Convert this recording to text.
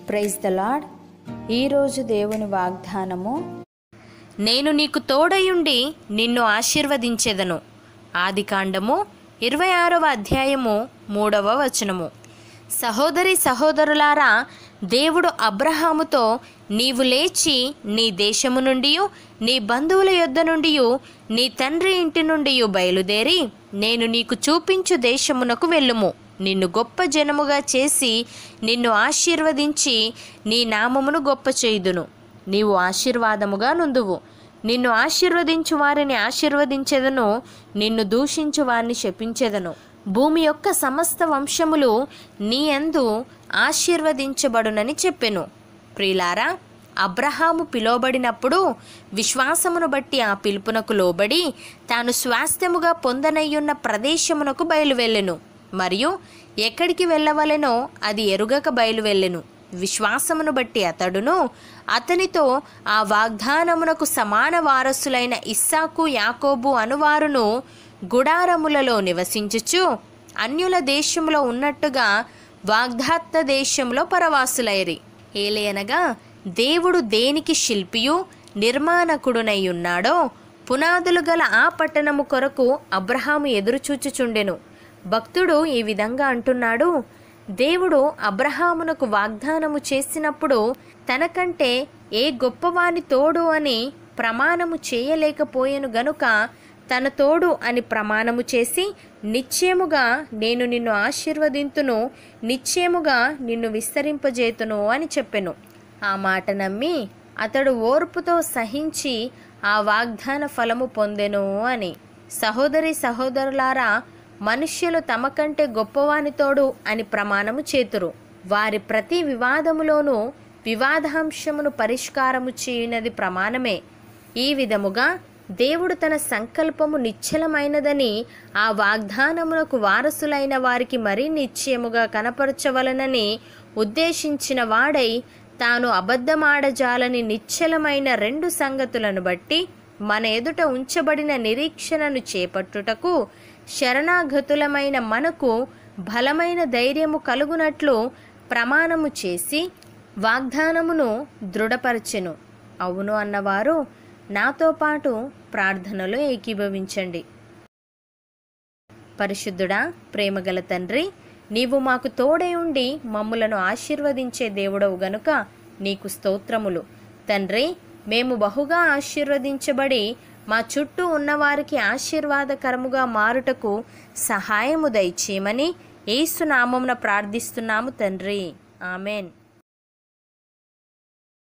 praise the lord ఈరోజు దేవుని వాగ్దానము నేను నీకు తోడయుండి నిన్ను ఆశీర్వదించెదను ఆదికాండము ఇరవై ఆరవ అధ్యాయము మూడవ వచనము సహోదరి సహోదరులారా దేవుడు అబ్రహాముతో నీవు లేచి నీ దేశము నుండి నీ బంధువుల యొద్ద నుండి నీ తండ్రి ఇంటి నుండి బయలుదేరి నేను నీకు చూపించు దేశమునకు వెళ్ళుము నిన్ను గొప్ప జనముగా చేసి నిన్ను ఆశీర్వదించి నీ నామమును గొప్ప చేయుదును నీవు ఆశీర్వాదముగా నుందువు నిన్ను ఆశీర్వదించు వారిని ఆశీర్వదించెదను నిన్ను దూషించు వారిని శపించెదను భూమి యొక్క సమస్త వంశములు నీ యందు ఆశీర్వదించబడునని చెప్పెను ప్రిలారా అబ్రహాము పిలువబడినప్పుడు విశ్వాసమును బట్టి ఆ పిలుపునకు లోబడి తాను స్వాస్థ్యముగా పొందనయ్యున్న ప్రదేశమునకు బయలువెళ్ళెను మరియు ఎక్కడికి వెళ్ళవలెనో అది ఎరుగక బయలువెళ్ళెను విశ్వాసమును బట్టి అతడును అతనితో ఆ వాగ్దానమునకు సమాన వారసులైన ఇస్సాకు యాకోబు అనువారును గుడారములలో నివసించుచు అన్యుల దేశంలో ఉన్నట్టుగా వాగ్దాత్త దేశంలో పరవాసులైరి ఏలయనగా దేవుడు దేనికి శిల్పియు నిర్మాణకుడునై ఉన్నాడో పునాదులు గల ఆ పట్టణము కొరకు అబ్రహాము ఎదురుచూచుచుండెను భక్తుడు ఈ విధంగా అంటున్నాడు దేవుడు అబ్రహామునకు వాగ్దానము చేసినప్పుడు తనకంటే ఏ గొప్పవాని తోడు అని ప్రమాణము చేయలేకపోయెను గనుక తన తోడు అని ప్రమాణము చేసి నిశ్చయముగా నేను నిన్ను ఆశీర్వదింతును నిశ్చయముగా నిన్ను విస్తరింపజేతును అని చెప్పెను ఆ మాట నమ్మి అతడు ఓర్పుతో సహించి ఆ వాగ్దాన ఫలము పొందెను అని సహోదరి సహోదరులారా మనుష్యులు తమ కంటే గొప్పవానితోడు అని ప్రమాణము చేతురు వారి ప్రతి వివాదములోనూ వివాదాంశమును పరిష్కారము చేయునది ప్రమాణమే ఈ విధముగా దేవుడు తన సంకల్పము నిశ్చలమైనదని ఆ వాగ్దానమునకు వారసులైన వారికి మరీ నిశ్చయముగా కనపరచవలనని ఉద్దేశించిన వాడై తాను అబద్ధమాడజాలని నిశ్చలమైన రెండు సంగతులను బట్టి మన ఎదుట ఉంచబడిన నిరీక్షణను చేపట్టుటకు శరణాగతులమైన మనకు బలమైన ధైర్యము కలుగునట్లు ప్రమాణము చేసి వాగ్దానమును దృఢపరచెను అవును అన్నవారు నాతో పాటు ప్రార్థనలో ఏకీభవించండి పరిశుద్ధుడా ప్రేమగల తండ్రి నీవు మాకు తోడై ఉండి మమ్ములను ఆశీర్వదించే దేవుడవు గనుక నీకు స్తోత్రములు తండ్రి మేము బహుగా ఆశీర్వదించబడి మా చుట్టూ ఉన్నవారికి ఆశీర్వాదకరముగా మారుటకు సహాయము దయచేయమని ఏసునామమున ప్రార్థిస్తున్నాము తండ్రి ఆమెన్